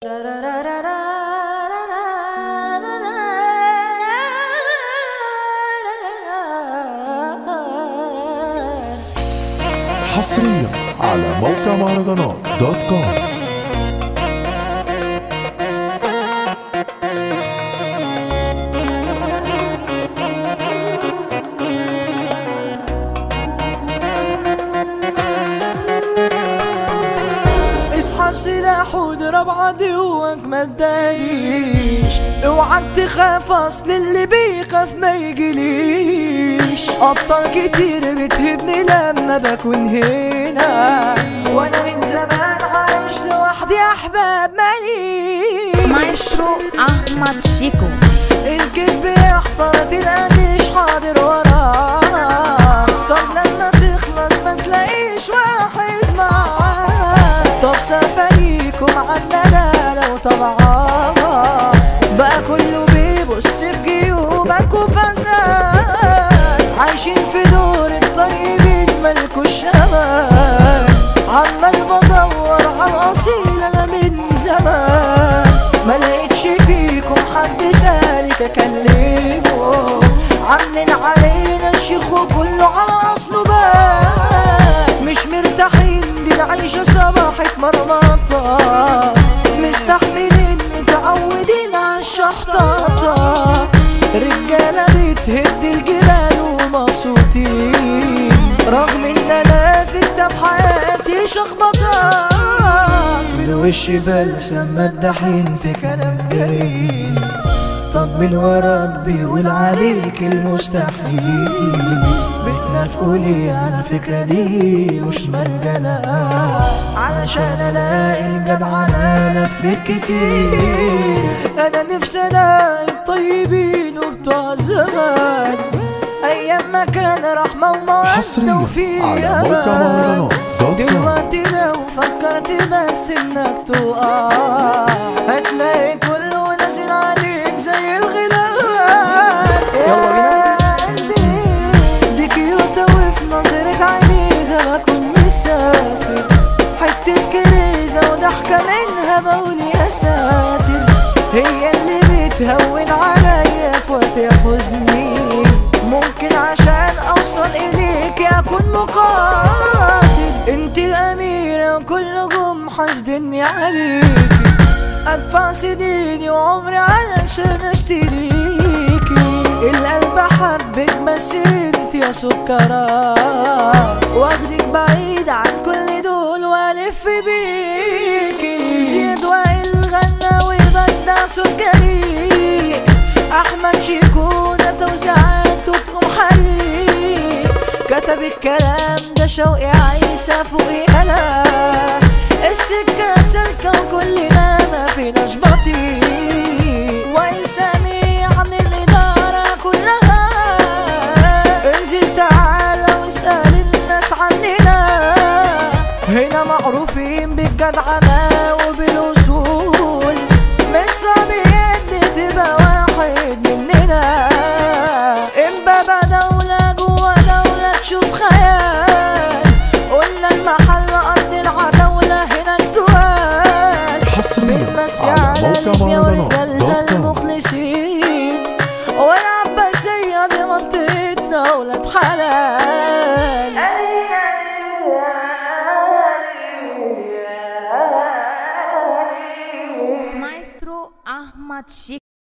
حصريا على موقع مهرجانات دوت كوم اسحب سلاح واضرب عدوك ما تداريش اوعك تخاف اصل اللي بيخاف ما يجيليش ابطال كتير بتهبني لما بكون هنا وانا من زمان عايش لوحدي احباب ماليش مايسترو احمد شيكو الكذب يحضر تلاقيش حاضر وراك طب لما تخلص ما تلاقيش واحد معاك طب سفريكم عنا لو طبعا بقى كله بيبص في جيوبك وفزان عايشين في دور الطيبين ملكوش امان عمال بدور على الاصيل انا من زمان ما لقيتش فيكم حد سالك اكلمه عاملين علينا الشيخ وكله على اصله بان مش مرتاحين دي العيشه صباحك مرمطه مستحملين متعودين على الشحطاطه رجاله بتهد الجبال ومبسوطين رغم ان انا في كتاب حياتي شخبطه في الوش بلسم مدحين في كلام جريء طب من وراك بيقول عليك المستحيل بتنافقوا لي على فكرة دي مش مرجلة علشان الاقي الجدعنة لفت كتير انا نفسي الاقي الطيبين وبتوع زمان ايام ما كان رحمة ومودة حصرياً وفي على موقع امان مهرجانات دوت كوم. دلوقتي لو فكرت بس انك تقع هتلاقي كله نازل عليك زي الغلال يلا بينا دي كيوتا وفي نظرك عينيها بكون مسافر حتة كريزة وضحكة منها بقول يا ساتر هي اللي بتهون عليا في وقت حزني ممكن عشان اوصل اليك اكون مقاتل انت الاميرة كلكم حاسدني عليكي ادفع سنيني وعمري علشان اشتريكي القلب حبك بس انت يا سكرة واخدك بعيد عن كل دول والف بيكي زياد وائل غنى وبدع سكري احمد شيكونا توزيعات وتقوم حريق كتب الكلام ده شوقي عيسى فوقي انا السكة سلكة وكلنا ما فيناش بطيء وائل سامي عن الإدارة كلها انزل تعالى واسأل الناس عننا هنا معروفين بالجدعنة وبالوصول مش صعب يد تبقى واحد مننا امبابة دولة جوا دولة تشوف خيال قلنا المحل أرض العداولة هنا التوال حصريا بنمسي على على موقع ليبيا مهرجانات ورجالها دوت كوم المخلصين والعباسية دي منطقتنا ولاد حلال مايسترو احمد شيكو